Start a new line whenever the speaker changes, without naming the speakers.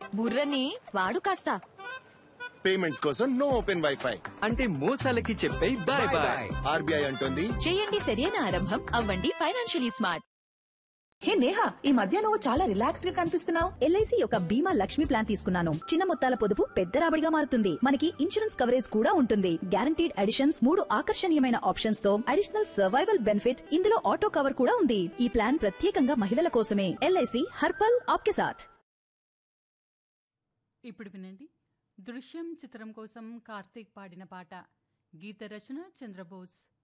బుర్రని వాడు కాస్త
పేమెంట్స్ కోసం నో ఓపెన్ వైఫై
అంటే మోసాలకి చెప్పే బాయ్ బాయ్
ఆర్బీఐ అంటోంది
చేయండి సరైన ఆరంభం అవ్వండి ఫైనాన్షియలీ స్మార్ట్
హే నేహా ఈ మధ్య నువ్వు చాలా రిలాక్స్డ్ గా కనిపిస్తున్నావు
ఎల్ఐసి యొక్క బీమా లక్ష్మి ప్లాన్ తీసుకున్నాను చిన్న మొత్తాల పొదుపు పెద్ద రాబడిగా మారుతుంది మనకి ఇన్సూరెన్స్ కవరేజ్ కూడా ఉంటుంది గ్యారంటీడ్ అడిషన్స్ మూడు ఆకర్షణీయమైన ఆప్షన్స్ తో అడిషనల్ సర్వైవల్ బెనిఫిట్ ఇందులో ఆటో కవర్ కూడా ఉంది ఈ ప్లాన్ ప్రత్యేకంగా మహిళల కోసమే ఎల్ఐసి హర్పల్ ఆప్కే సాథ్
ఇప్పుడు వినండి దృశ్యం చిత్రం కోసం కార్తీక్ పాడిన పాట గీత రచన చంద్రబోస్